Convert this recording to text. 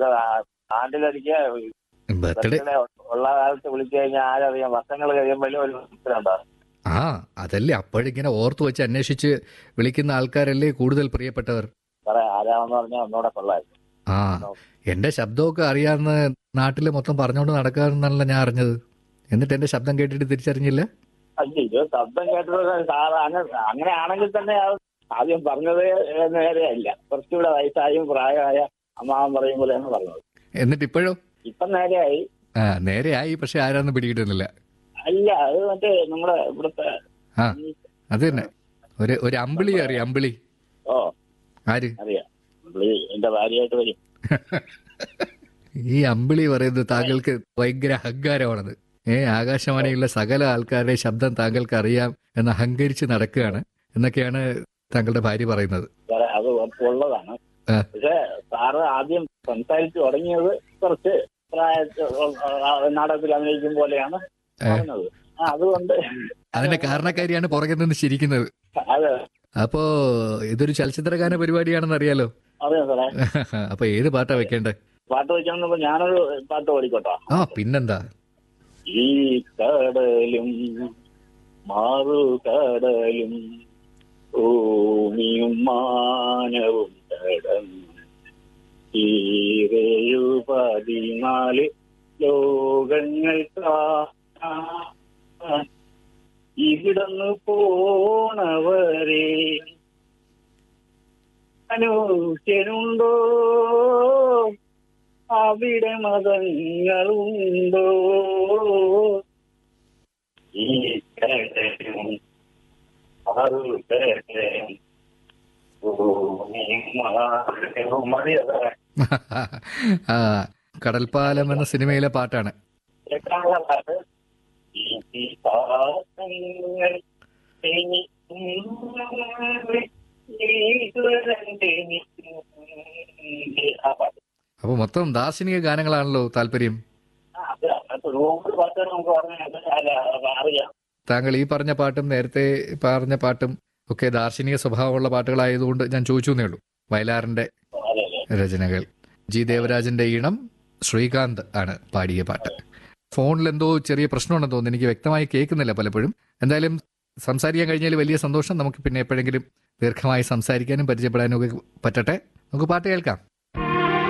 അത് ആ- ആണ്ടിലൊരിക്കൽ birthday birthday ഉള്ള കാലത്ത് വിളിച്ചു കഴിഞ്ഞാൽ ആരറിയാം വർഷങ്ങൾ കഴിയുമ്പോഴും ഒരു ഉണ്ടാവും ആ അതല്ലേ അപ്പോഴിങ്ങനെ ഓർത്തു വെച്ച് അന്വേഷിച്ച് വിളിക്കുന്ന ആൾക്കാരല്ലേ കൂടുതൽ പ്രിയപ്പെട്ടവർ സാറേ ആരാണെന്ന് പറഞ്ഞാൽ ഒന്നുകൂടെ കൊള്ളായിരുന്നു ആ എന്റെ ശബ്ദമൊക്കെ അറിയാവുന്ന നാട്ടിൽ മൊത്തം പറഞ്ഞുകൊണ്ട് നടക്കാമെന്നല്ല ഞാൻ അറിഞ്ഞത് എന്നിട്ട് എന്റെ ശബ്ദം കേട്ടിട്ട് തിരിച്ചറിഞ്ഞില്ല അല്ല ഇത് ശബ്ദം കേട്ടത് സാറ് അങ്ങനെ അങ്ങനെയാണെങ്കിൽ തന്നെ അത് ആദ്യം പറഞ്ഞത് നേരെയല്ല കുറച്ചുകൂടെ വയസ്സായും പ്രായമായ അമ്മാവൻ പറയും പോലെയാണ് പറഞ്ഞത് എന്നിട്ട് ഇപ്പോഴോ ഇപ്പം നേരെയായി ആ നേരെയായി പക്ഷെ ആരാന്ന് പിടികിട്ടുന്നില്ല അല്ല അത് മറ്റേ നമ്മുടെ ഇവിടുത്തെ ആ അത് തന്നെ ഒരു ഒരു അമ്പിളി അറിയാം അമ്പിളി ഓ ആര് അറിയാം പുള്ളി എന്റെ ഭാര്യയായിട്ട് വരും ഈ അമ്പിളി പറയുന്നത് താങ്കൾക്ക് ഭയങ്കര അഹങ്കാരമാണത് ഏ ആകാശവാണിയിലുള്ള സകല ആൾക്കാരുടെ ശബ്ദം താങ്കൾക്ക് അറിയാം എന്ന് അഹങ്കരിച്ച് നടക്കുകയാണ് എന്നൊക്കെയാണ് താങ്കളുടെ ഭാര്യ പറയുന്നത് സാറേ അത് ഉള്ളതാണ് ആ. പക്ഷെ സാറ് ആദ്യം സംസാരിച്ചു തുടങ്ങിയത് കുറച്ച് പ്രായത്തിൽ നാടകത്തിൽ അഭിനയിക്കും പോലെയാണ് പറഞ്ഞത് ആ, അതുകൊണ്ട് അതിന്റെ കാരണക്കാരിയാണ് പുറകെ നിന്ന് ചിരിക്കുന്നത് അതെ അപ്പോ ഇതൊരു ചലച്ചിത്രഗാന പരിപാടിയാണെന്ന് അറിയാലോ അറിയാം സാറേ അപ്പൊ ഏത് പാട്ടാ വെക്കേണ്ടത് പാട്ട് വെക്കണമെന്നപ്പോ ഞാനൊരു പാട്ട് ഓടിക്കോട്ടോ ആ പിന്നെന്താ ഈ കടലും മറുകടലും ഭൂമിയും മാനവും കടന്നു ഈരേഴു പതിനാല് ലോകങ്ങൾ കാണാൻ ഇവിടുന്ന് പോണവരെ അനുഷ്യനുണ്ടോ അവിടെ മതങ്ങളുണ്ടോ ഈ കടലും മറുകടലും ഭൂമിയും മാനവും മതിയതാ ആ കടൽപ്പാലം എന്ന സിനിമയിലെ പാട്ടാണ് കേൾക്കാനുള്ള പാട്ട് ഈ പാദങ്ങൾ ആ പാട്ട് അപ്പൊ മൊത്തം ദാർശനിക ഗാനങ്ങളാണല്ലോ താല്പര്യം ആ, അത് അങ്ങനത്തെ ഒരുപാട് പാട്ടുകൾ നമുക്ക് പറഞ്ഞാൽ അറിയാം താങ്കൾ ഈ പറഞ്ഞ പാട്ടും നേരത്തെ പറഞ്ഞ പാട്ടും ഒക്കെ ദാർശനിക സ്വഭാവമുള്ള പാട്ടുകളായതുകൊണ്ട് ഞാൻ ചോദിച്ചു എന്നേ ഉള്ളൂ വയലാറിന്റെ അതെ അതെ രചനകൾ ജി ദേവരാജന്റെ ഈണം ശ്രീകാന്ത് ആണ് പാടിയ പാട്ട് ഫോണിൽ എന്തോ ചെറിയ പ്രശ്നമുണ്ടെന്ന് തോന്നുന്നു എനിക്ക് വ്യക്തമായി കേൾക്കുന്നില്ല പലപ്പോഴും എന്തായാലും സംസാരിക്കാൻ കഴിഞ്ഞാൽ വലിയ സന്തോഷം നമുക്ക് പിന്നെ എപ്പോഴെങ്കിലും ദീർഘമായി സംസാരിക്കാനും പരിചയപ്പെടാനും ഒക്കെ പറ്റട്ടെ നമുക്ക് പാട്ട് കേൾക്കാം